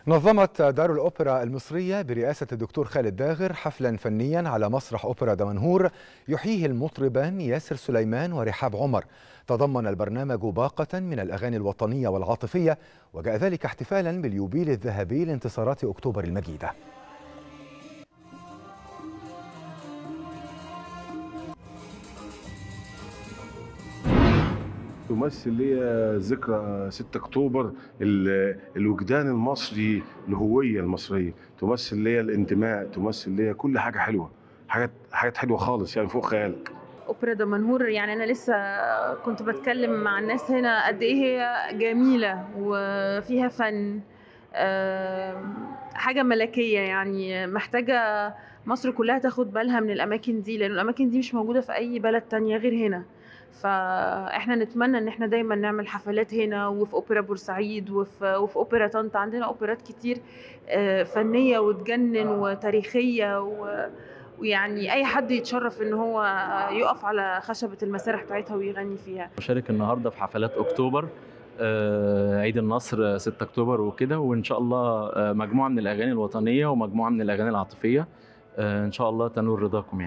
نظمت دار الأوبرا المصرية برئاسة الدكتور خالد داغر حفلا فنيا على مسرح أوبرا دمنهور يحييه المطربان ياسر سليمان ورحاب عمر تضمن البرنامج باقة من الأغاني الوطنية والعاطفية وجاء ذلك احتفالا باليوبيل الذهبي لانتصارات أكتوبر المجيدة تمثل لي ذكرى 6 اكتوبر ال- الوجدان المصري الهويه المصريه تمثل لي الانتماء تمثل لي كل حاجه حلوه حاجات حاجات حلوه خالص يعني فوق خيالك اوبرا دمنهور يعني انا لسه كنت بتكلم مع الناس هنا قد ايه هي جميله وفيها فن آم، حاجه ملكيه يعني محتاجه مصر كلها تاخد بالها من الاماكن دي لان الاماكن دي مش موجوده في اي بلد تانية غير هنا فاحنا نتمنى ان احنا دايما نعمل حفلات هنا وفي اوبرا بورسعيد وفي وفي اوبرا طنطا عندنا اوبرات كتير آه، فنيه وتجنن وتاريخيه و ويعني اي حد يتشرف ان هو يقف على خشبه المسارح بتاعتها ويغني فيها بشارك النهارده في حفلات اكتوبر آه، عيد النصر 6 اكتوبر وكده وان شاء الله آه، مجموعه من الاغاني الوطنيه ومجموعه من الاغاني العاطفيه آه، ان شاء الله تنول رضاكم يعني